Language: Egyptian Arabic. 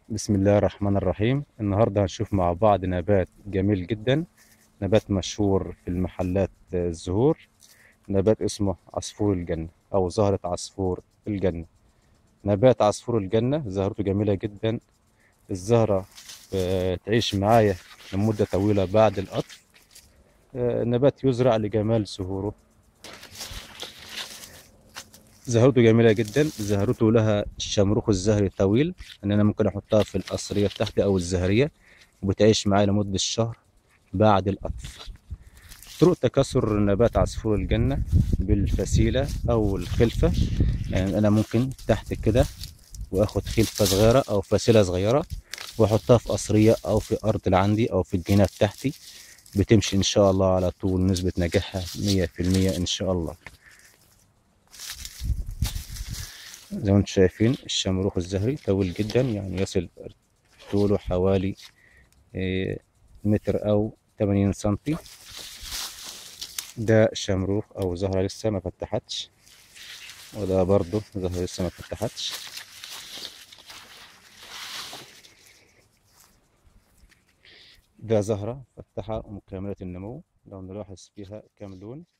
بسم الله الرحمن الرحيم النهاردة هنشوف مع بعض نبات جميل جدا نبات مشهور في المحلات الزهور نبات اسمه عصفور الجنة أو زهرة عصفور الجنة نبات عصفور الجنة زهرته جميلة جدا الزهرة تعيش معايا لمدة طويلة بعد القطف نبات يزرع لجمال زهوره زهرته جميلة جدا زهرته لها الشمروخ الزهري طويل ان انا ممكن احطها في القصرية بتاعتي او الزهرية وبتعيش معايا لمدة شهر بعد القطف طرق تكاثر نبات عصفور الجنة بالفسيلة او الخلفة يعني انا ممكن تحت كده واخد خلفة صغيرة او فسيلة صغيرة واحطها في قصرية او في ارض اللي عندي او في الجنينة بتاعتي بتمشي ان شاء الله على طول نسبة نجاحها مية في المية ان شاء الله زي ما انتم شايفين الشمروخ الزهري طويل جدا يعني يصل طوله حوالي متر او 80 سنتي ده شمروخ او زهرة لسه ما فتحتش وده برضو زهرة لسه ما فتحتش ده زهرة فتحة ومكملة النمو لو نلاحظ فيها كام لون